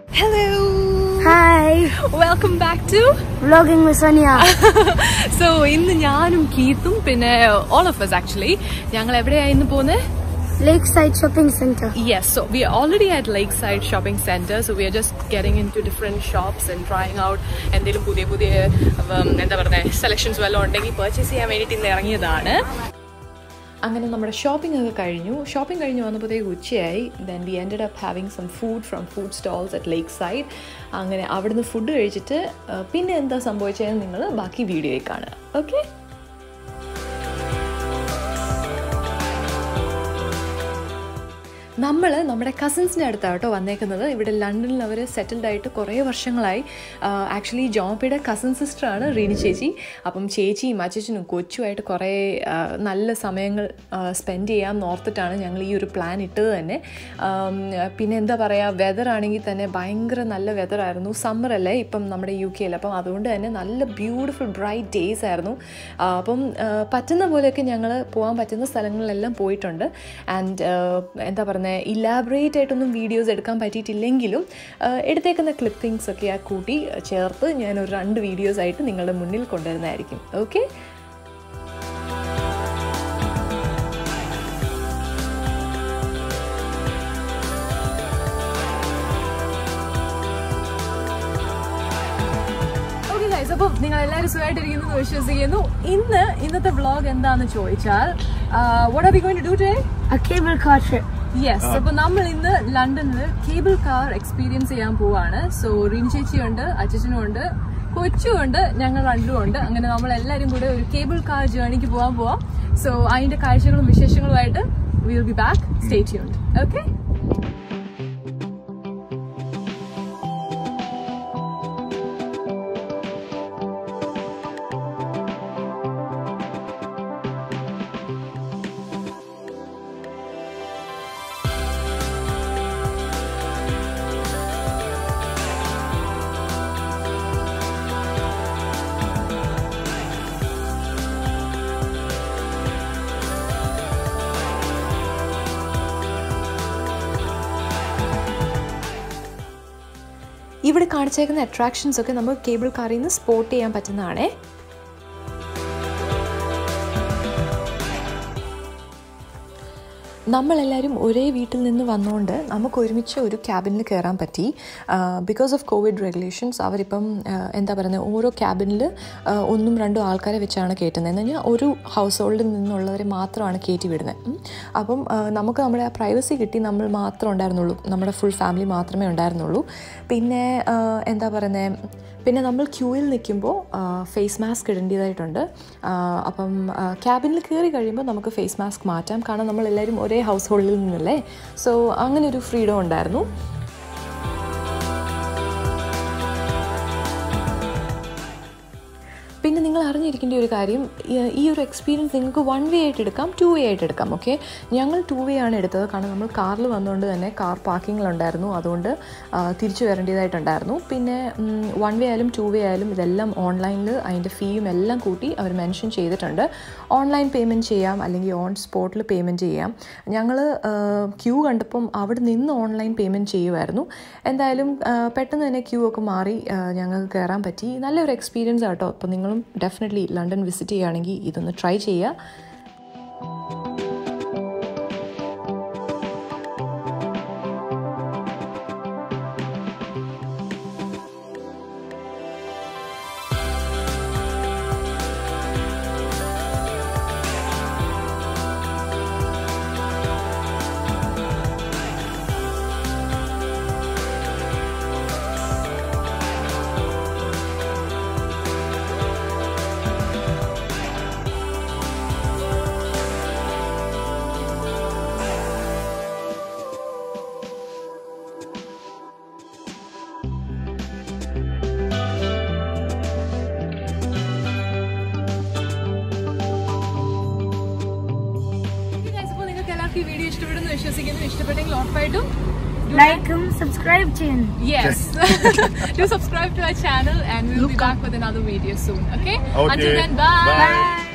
Hello. Hi, Welcome back to vlogging with Sonia. So ഇന്ന് ഞാനും കീത്തും പിന്നെ ഓൾ ഓഫ് us ആക്ച്വലി ഞങ്ങൾ എവിടെയാ ഇന്ന് പോകുന്നത് Lakeside Shopping Center. Yes, so we are already at Lakeside Shopping Center, so we are just getting into different shops and trying out എന്തെങ്കിലും പുതിയ പുതിയ ഉം, എന്താ പറയുക സെലക്ഷൻസ് വല്ലതും ഉണ്ടെങ്കിൽ പർച്ചേസ് ചെയ്യാൻ വേണ്ടിയിട്ട് ഇന്ന് ഇറങ്ങിയതാണ് അങ്ങനെ നമ്മുടെ ഷോപ്പിംഗ് ഒക്കെ കഴിഞ്ഞു ഷോപ്പിംഗ് കഴിഞ്ഞ് വന്നപ്പോഴത്തേക്ക് ഉച്ചയായി then we ended up having some food from food stalls at lake side അങ്ങനെ അവിടുന്ന് ഫുഡ് കഴിച്ചിട്ട് ആ, പിന്നെ എന്താ സംഭവിച്ചതെന്ന് നിങ്ങൾ ബാക്കി വീഡിയോയിൽ കാണുക ഓക്കെ നമ്മൾ നമ്മുടെ കസിൻസിൻ്റെ അടുത്താണ് കേട്ടോ വന്നേക്കുന്നത് ഇവിടെ ലണ്ടനിൽ അവർ സെറ്റിൽഡ് ആയിട്ട് കുറേ വർഷങ്ങളായി ആക്ച്വലി ജോംപിയുടെ കസിൻ സിസ്റ്ററാണ് റീനി ചേച്ചി അപ്പം ചേച്ചിയും അച്ചച്ചനും കൊച്ചുമായിട്ട് കുറേ ആ, നല്ല സമയങ്ങൾ സ്പെൻഡ് ചെയ്യാൻ ഓർത്തിട്ടാണ് ഞങ്ങൾ ഈ ഒരു പ്ലാൻ ഇട്ടത് തന്നെ ആം, പിന്നെ എന്താ പറയുക വെതർ ആണെങ്കിൽ തന്നെ ഭയങ്കര നല്ല വെതർ ആയിരുന്നു സമ്മർ അല്ലേ ഇപ്പം നമ്മുടെ യു കെയിൽ അപ്പം അതുകൊണ്ട് തന്നെ നല്ല ബ്യൂട്ടിഫുൾ ബ്രൈറ്റ് ഡേയ്സ് ആയിരുന്നു ആ, അപ്പം ആ, പറ്റുന്ന പോലെയൊക്കെ ഞങ്ങൾ പോകാൻ പറ്റുന്ന സ്ഥലങ്ങളിലെല്ലാം പോയിട്ടുണ്ട് ആൻഡ് എന്താ പറയുന്നത് ഇലാബറേറ്റ് ആയിട്ടൊന്നും വീഡിയോസ് എടുക്കാൻ പറ്റിയിട്ടില്ലെങ്കിലും ആ, എടുത്തേക്കുന്ന ക്ലിപ്പിങ്സ് ഒക്കെ ആ കൂട്ടി ചേർത്ത് ഞാൻ ഒരു രണ്ട് വീഡിയോസ് ആയിട്ട് നിങ്ങളുടെ മുന്നിൽ കൊണ്ടുവരുന്നതായിരിക്കും ഓക്കെ ഓക്കെ ഗൈസ് അപ്പം നിങ്ങൾ എല്ലാവരും സുഖമായിട്ടിരിക്കുന്നു എന്ന് വിശ്വസിക്കുന്നു ഇന്ന് ഇന്നത്തെ വ്ളോഗ് എന്താന്ന് ചോദിച്ചാൽ what are we going to do today A cable car trip. Yes അപ്പൊ നമ്മൾ ഇന്ന് ലണ്ടനിൽ കേബിൾ കാർ എക്സ്പീരിയൻസ് ചെയ്യാൻ പോവാണ് സോ റീൻ ചേച്ചിയുണ്ട് അച്ഛനും ഉണ്ട് കൊച്ചുണ്ട് ഞങ്ങൾ രണ്ടും ഉണ്ട് അങ്ങനെ നമ്മൾ എല്ലാവരും കൂടെ ഒരു കേബിൾ കാർ ജേർണിക്ക് പോകാൻ പോവാം സോ അതിന്റെ കാഴ്ചകളും വിശേഷങ്ങളുമായിട്ട് will be back stay tuned okay ഇവിടെ കാണിച്ചേക്കുന്ന അട്രാക്ഷൻസ് ഒക്കെ നമുക്ക് കേബിൾ കാറിൽ നിന്ന് സ്പോട്ട് ചെയ്യാൻ പറ്റുന്നതാണേ നമ്മളെല്ലാവരും ഒരേ വീട്ടിൽ നിന്ന് വന്നുകൊണ്ട് നമുക്ക് ഒരുമിച്ച് ഒരു ക്യാബിനിൽ കയറാൻ പറ്റി ബിക്കോസ് ഓഫ് കോവിഡ് റെഗുലേഷൻസ് അവരിപ്പം ആ, എന്താ പറയുന്നത് ഓരോ ക്യാബിനിൽ ഒന്നും രണ്ടും ആൾക്കാരെ വെച്ചാണ് കയറ്റുന്നത് എന്ന് പറഞ്ഞാൽ ഒരു ഹൗസ് ഹോൾഡിൽ നിന്നുള്ളവരെ മാത്രമാണ് കയറ്റി വിടുന്നത് ഉം. അപ്പം ആ, നമുക്ക് നമ്മുടെ ആ പ്രൈവസി കിട്ടി നമ്മൾ മാത്രം ഉണ്ടായിരുന്നുള്ളൂ നമ്മുടെ ഫുൾ ഫാമിലി മാത്രമേ ഉണ്ടായിരുന്നുള്ളൂ പിന്നെ ആ, എന്താ പറയുന്നത് പിന്നെ നമ്മൾ ക്യൂവിൽ നിൽക്കുമ്പോൾ ഫേസ് മാസ്ക് ഇടേണ്ടതായിട്ടുണ്ട് ആ, അപ്പം ക്യാബിനിൽ കയറി കഴിയുമ്പോൾ നമുക്ക് ഫേസ് മാസ്ക് മാറ്റാം കാരണം നമ്മൾ എല്ലാവരും ഒരേ ഹൗസ് ഹോൾഡിൽ നിന്നല്ലേ സോ അങ്ങനെ ഒരു ഫ്രീഡം ഉണ്ടായിരുന്നു പിന്നെ നിങ്ങൾ അറിഞ്ഞിരിക്കേണ്ട ഒരു കാര്യം ഈ- ഈ ഒരു എക്സ്പീരിയൻസ് നിങ്ങൾക്ക് വൺ വേ ആയിട്ട് എടുക്കാം ടു വേ ആയിട്ട് എടുക്കാം ഓക്കെ ഞങ്ങൾ ടു വേ ആണ് എടുത്തത് കാരണം നമ്മൾ കാറിൽ വന്നുകൊണ്ട് തന്നെ കാർ പാർക്കിങ്ങിലുണ്ടായിരുന്നു അതുകൊണ്ട് ആ, തിരിച്ചു വരേണ്ടതായിട്ടുണ്ടായിരുന്നു പിന്നെ വൺ വേ ആയാലും ടു വേ ആയാലും ഇതെല്ലാം ഓൺലൈനിൽ അതിൻ്റെ ഫീയും എല്ലാം കൂട്ടി അവർ മെൻഷൻ ചെയ്തിട്ടുണ്ട് ഓൺലൈൻ പേയ്മെൻറ്റ് ചെയ്യാം അല്ലെങ്കിൽ ഓൺ സ്പോട്ടിൽ പേയ്മെൻറ്റ് ചെയ്യാം ഞങ്ങൾ ക്യൂ കണ്ടപ്പം അവിടെ നിന്ന് ഓൺലൈൻ പേയ്മെൻറ്റ് ചെയ്യുമായിരുന്നു എന്തായാലും ആ, പെട്ടെന്ന് തന്നെ ക്യൂ ഒക്കെ മാറി ആ, ഞങ്ങൾക്ക് കയറാൻ പറ്റി നല്ലൊരു എക്സ്പീരിയൻസ് ആട്ടോ അപ്പോൾ നിങ്ങളും ഡെഫിനറ്റ്ലി ലണ്ടൻ വിസിറ്റ് ചെയ്യുകയാണെങ്കിൽ ഇതൊന്ന് ട്രൈ ചെയ്യുക അപ്പോൾ നിങ്ങൾക്ക് എല്ലാവർക്കും ഈ വീഡിയോ ഇഷ്ടപ്പെടുന്നു വിശ്വസിക്കുന്നു ഇഷ്ടപ്പെട്ടെങ്കിൽ ഉറപ്പായിട്ടും Like and subscribe channel. Yes. Do subscribe to our channel and we'll be back with another video soon. Okay? Okay. Until then, bye. Bye.